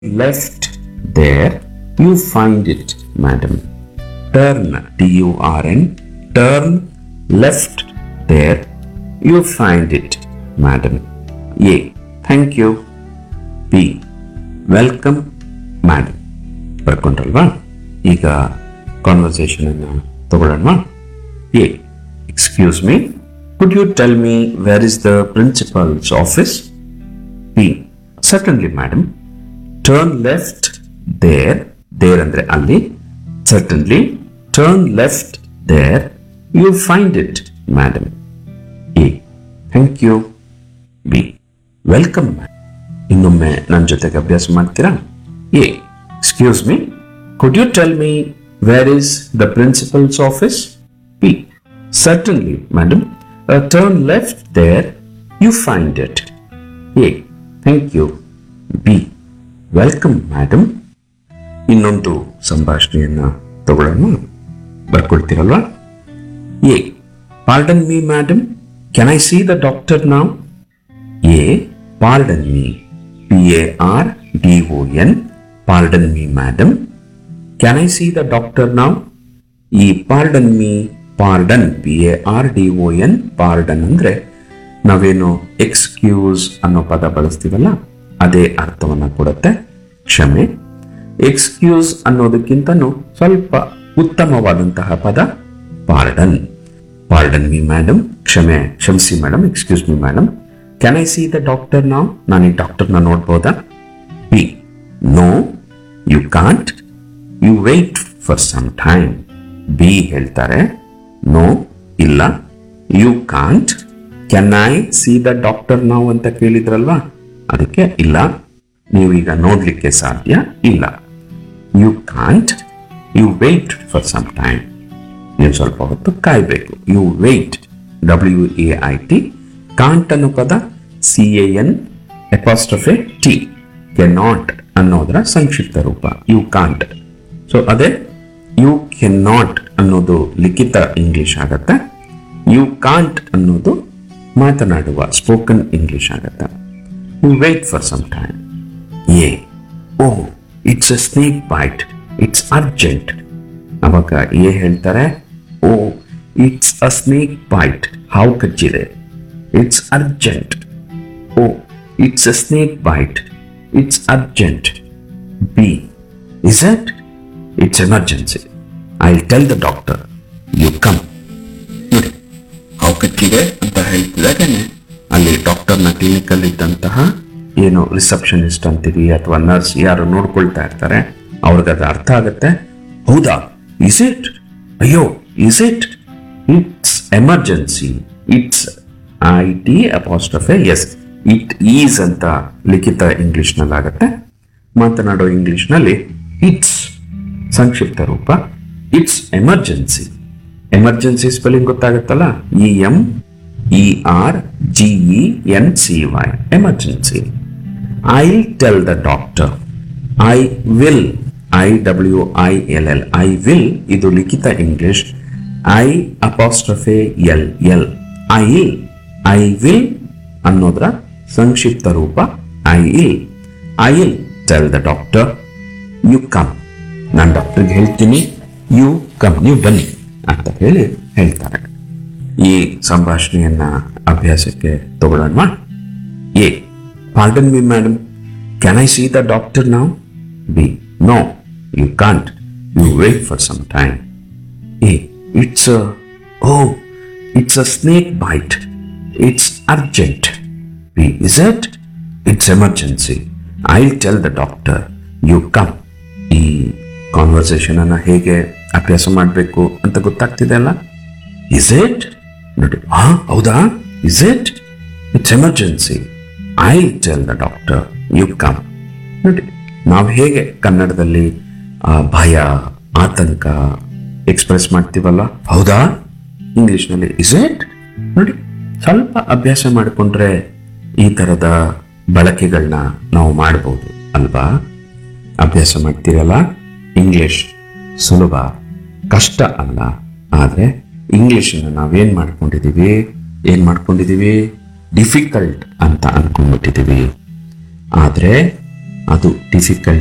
left there, you find it, madam. Turn, T U R N, turn left there, you find it, madam. A. Thank you. B. Welcome madam. ಬರ್ಕೊಂಡ್ರಲ್ವಾ ಈಗ conversation ಅನ್ನ ತಗೊಳ್ಳೋಣ A excuse me could you tell me where is the principal's office B certainly madam turn left there there ಅಂದ್ರೆ ಅಲ್ಲಿ certainly turn left there you find it madam A thank you B welcome ಇನ್ನೊಮ್ಮೆ ನನ್ನ ಜೊತೆಗೆ ಅಭ್ಯಾಸ ಮಾಡ್ತೀರಾ A excuse me could you tell me where is the principal's office B certainly madam turn left there you find it A thank you B welcome madam ಇನ್ನೊಂದು ಸಂಭಾಷಣೆಯನ್ನ ತಗೊಳ್ಳೋಣ ಬರ್ಕೊಳ್ತೀರಲ್ವಾ A pardon me madam can I see the doctor now A pardon me P A R D O N pardon me madam can I see the doctor now ಈ pardon me pardon P A R D O N pardon ಅಂದ್ರೆ ನಾವೇನು excuse ಅನ್ನೋ ಪದ ಬಳಸ್ತೀವಲ್ಲ ಅದೇ ಅರ್ಥವನ್ನ ಕೊಡುತ್ತೆ ಕ್ಷಮೆ ಎಕ್ಸ್ಕ್ಯೂಸ್ ಅನ್ನೋದಕ್ಕಿಂತನೂ ಸ್ವಲ್ಪ ಉತ್ತಮವಾದಂತಹ ಪದ ಪಾರ್ಡನ್ ಪಾರ್ಡನ್ ಮಿ ಮೇಡಮ್ ಕ್ಷಮೆ ಕ್ಷಮಿಸಿ madam excuse me madam can I see the doctor ನಾವು ನಾನು ಈ ಡಾಕ್ಟರ್ನ ನೋಡ್ಬೋದಾ B no you can't you wait for some time B ಹೇಳ್ತಾರೆ ನೋ ಇಲ್ಲ you can't can I see the doctor ನಾವು ಅಂತ ಕೇಳಿದ್ರಲ್ವಾ ಅದಕ್ಕೆ ಇಲ್ಲ ನೀವೀಗ ನೋಡ್ಲಿಕ್ಕೆ ಸಾಧ್ಯ ಇಲ್ಲ you can't you wait for some time ನೀವು ಸ್ವಲ್ಪ ಹೊತ್ತು ಕಾಯಬೇಕು you wait W A I T can't ಅನ್ನೋ ಪದ C A N apostrophe T can not ಅನ್ನೋದರ ಸಂಕ್ಷಿಪ್ತ ರೂಪ ಯು ಕಾಂಟ್ ಸೊ ಅದೇ ಯು ಕೆನ್ ನಾಟ್ ಅನ್ನೋದು ಲಿಖಿತ ಇಂಗ್ಲಿಷ್ ಆಗತ್ತೆ ಯು ಕಾಂಟ್ ಅನ್ನೋದು ಮಾತನಾಡುವ ಸ್ಪೋಕನ್ ಇಂಗ್ಲಿಷ್ ಆಗತ್ತೆ you wait for some time A oh it's a snake bite it's urgent ಅವಾಗ ಎ ಹೇಳ್ತಾರೆ oh it's a snake bite ಹಾವು ಕಚ್ಚಿದೆ it's urgent oh it's a snake bite it's urgent B is it it's emergency I tell the doctor you come ನೋಡಿ ಹಾವು ಕಚ್ಚಿದೆ ಅಂತ ಹೇಳ್ತಿದ್ದಾಗನೆ ಅಲ್ಲಿ ಡಾಕ್ಟರ್ನ ಕ್ಲಿನಿಕಲ್ಲಿ ಇದ್ದಂತಹ ಏನು ರಿಸೆಪ್ಷನಿಸ್ಟ್ ಅಂತೀವಿ ಅಥವಾ ನರ್ಸ್ ಯಾರು ನೋಡ್ಕೊಳ್ತಾ ಇರ್ತಾರೆ ಅವ್ರಿಗೆ ಅದು ಅರ್ಥ ಆಗುತ್ತೆ ಹೌದಾ ಇಸ್ ಇಟ್ ಅಯ್ಯೋ is it it's emergency it's I T apostrophe S it is ಅಂತ ಲಿಖಿತ ಇಂಗ್ಲಿಷ್ನಲ್ಲಿ ಆಗುತ್ತೆ ಮಾತನಾಡೋ ಇಂಗ್ಲಿಷ್ನಲ್ಲಿ ಇಟ್ಸ್ ಸಂಕ್ಷಿಪ್ತ ರೂಪ ಇಟ್ಸ್ ಎಮರ್ಜೆನ್ಸಿ ಎಮರ್ಜೆನ್ಸಿ ಸ್ಪೆಲ್ಲಿಂಗ್ ಗೊತ್ತಾಗುತ್ತಲ್ಲ E M E R G E N C Y emergency I tell the doctor I will I W I L L I will ಇದು ಲಿಖಿತ English I apostrophe L L I'll I will ಅನ್ನೋದ್ರ ಸಂಕ್ಷಿಪ್ತ ರೂಪ I I'll I'll tell the doctor you come ನಾನು ಡಾಕ್ಟರ್ಗೆ ಹೇಳ್ತೀನಿ you come ನೀವು ಬನ್ನಿ ಅಂತ ಹೇಳಿ ಹೇಳ್ತಾರೆ ಈ ಸಂಭಾಷಣೆಯನ್ನ ಅಭ್ಯಾಸಕ್ಕೆ ತಗೊಳ್ಳೋಣ A pardon me madam can I see the doctor ನಾವು B no you can't you wait for some time A it's oh it's a snake bite it's urgent B is it it's emergency I tell the doctor you come ಈ conversation ಅನ್ನ ಹೇಗೆ ಅಭ್ಯಾಸ ಮಾಡಬೇಕು ಅಂತ ಗೊತ್ತಾಗ್ತಿದೆ ಅಲ್ಲ is it ನೋಡಿ ಹಾ ಹೌದಾ is it it's emergency I tell the doctor you come ನೋಡಿ ನಾವು ಹೇಗೆ ಕನ್ನಡದಲ್ಲಿ ಆ, ಭಯ ಆತಂಕ ಎಕ್ಸ್ಪ್ರೆಸ್ ಮಾಡ್ತೀವಲ್ಲ ಹೌದಾ ಇಂಗ್ಲಿಷ್ನಲ್ಲಿ ಇಸ್ ಇಟ್ ನೋಡಿ ಸ್ವಲ್ಪ ಅಭ್ಯಾಸ ಮಾಡಿಕೊಂಡ್ರೆ ಈ ತರದ ಬಳಕೆಗಳನ್ನ ನಾವು ಮಾಡಬಹುದು ಅಲ್ವಾ ಅಭ್ಯಾಸ ಮಾಡ್ತೀರಲ್ಲ ಇಂಗ್ಲಿಷ್ ಸುಲಭ ಕಷ್ಟ ಅಲ್ಲ ಆದ್ರೆ ಇಂಗ್ಲಿಷನ್ನ ನಾವೇನ್ ಮಾಡ್ಕೊಂಡಿದೀವಿ ಏನ್ ಮಾಡ್ಕೊಂಡಿದೀವಿ ಡಿಫಿಕಲ್ಟ್ ಅಂತ ಅನ್ಕೊಂಡ್ಬಿಟ್ಟಿದೀವಿ ಆದ್ರೆ ಅದು ಡಿಫಿಕಲ್ಟ್